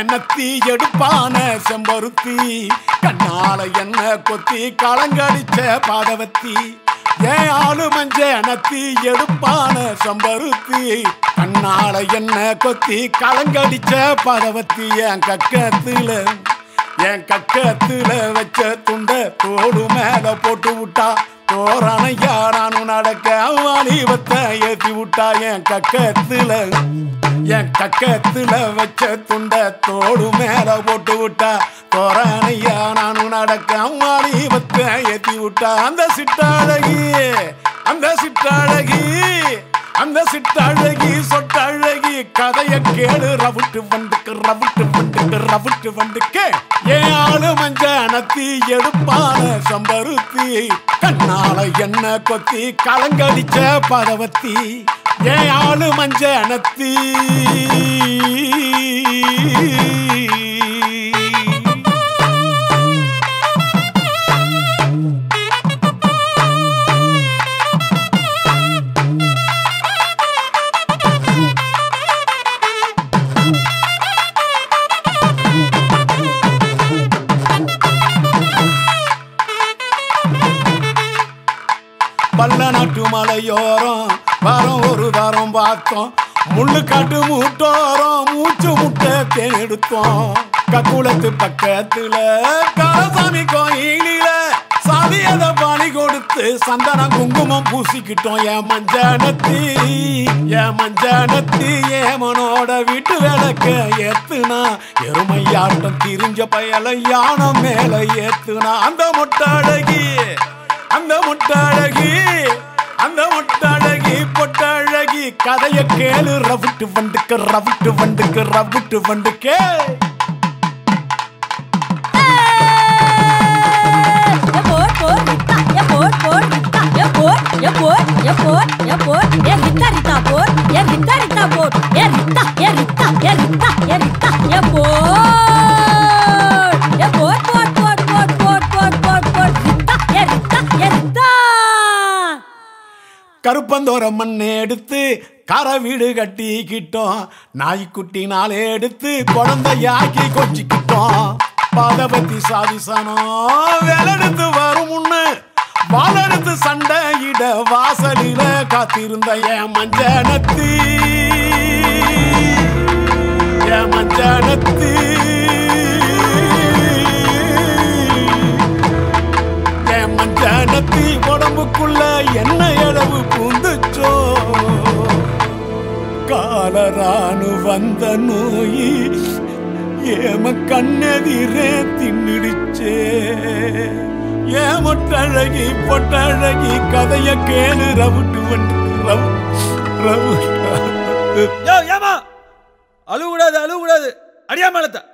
நத்தி எடுப்பான செம்பருத்தி கண்ணால என்ன கொத்தி களங்கடிச்ச பாதவத்தி ஏன் ஆளு மஞ்ச நத்தி எடுப்பான செம்பருத்தி கண்ணால என்ன கொத்தி களங்கடிச்ச பாதவத்தி என் கக்கத்துல என் கக்கத்துல வச்ச துண்ட தோடு மேல போட்டு விட்டா தோரணையா நானும் நடக்க வாலிபத்தை ஏத்தி விட்டா என் கக்கத்துல என் கக்கத்துல வச்ச துண்ட தோடு மேல போட்டு விட்டா தோரணையா நானும் நடக்க வாலிபத்தை ஏத்தி விட்டா அந்த சிட்டாழகி அந்த சிட்டாழகி அந்த சிட்டழகி சொட்டழகி கதைய கேளு ரவுட்டு வண்டுக்கு ரவுட்டு வண்டுக்கு ரவுட்டு வண்டுக்கு ஏன் ஆளு மஞ்ச நத்தி எடுப்பான சம்பருத்தி கண்ணால என்ன கொத்தி கலங்கடிச்ச பதவத்தி ஏன் ஆளு மஞ்ச நத்தி பல்ல நாட்டு மலையோரம் வரம் ஒரு தரம் பார்த்தோம் முள்ளு காட்டு மூட்டோரம் மூச்சு முட்டை தேன் எடுத்தோம் கக்குளத்து பக்கத்துல கரசாமி கோயிலில சாதியத பணி கொடுத்து சந்தனம் குங்குமம் பூசிக்கிட்டோம் என் மஞ்சனத்தி என் மஞ்சனத்தி ஏமனோட வீட்டு விளக்க ஏத்துனா எருமையாட்டம் திரிஞ்ச பயல யானம் மேல ஏத்துனா அந்த முட்டாழகி அந்த முட்டாழகி அந்த முட்டாழகி பொட்டாழகி கதைய கேளு ரவுட்டு வண்டுக்கு ரவுட்டு வண்டுக்கு ரவுட்டு வண்டுக்கு கருப்பந்தோர மண்ணை எடுத்து கர வீடு கட்டிக்கிட்டோம் நாய்க்குட்டி நாளே எடுத்து குழந்தையாக்கி கொச்சிக்கிட்டோம் பாதபத்தி சாதிசனம் வேலெடுத்து வரும் முன்னு வாழெடுத்து சண்டையிட வாசலில காத்திருந்த என் மஞ்சனத்தி என் மஞ்சனத்தி என் மஞ்சனத்தி உடம்புக்குள்ள என்ன அளவு பூந்துச்சோ காலரானு வந்த நோய் ஏம கண்ணெதிரே தின்னுடுச்சே ஏமொட்டழகி பொட்டழகி கதைய கேளு ரவுட்டு வந்து ரவு ரவு யோ ஏமா அழுவக்கூடாது அழுவக்கூடாது அடியா மேலத்த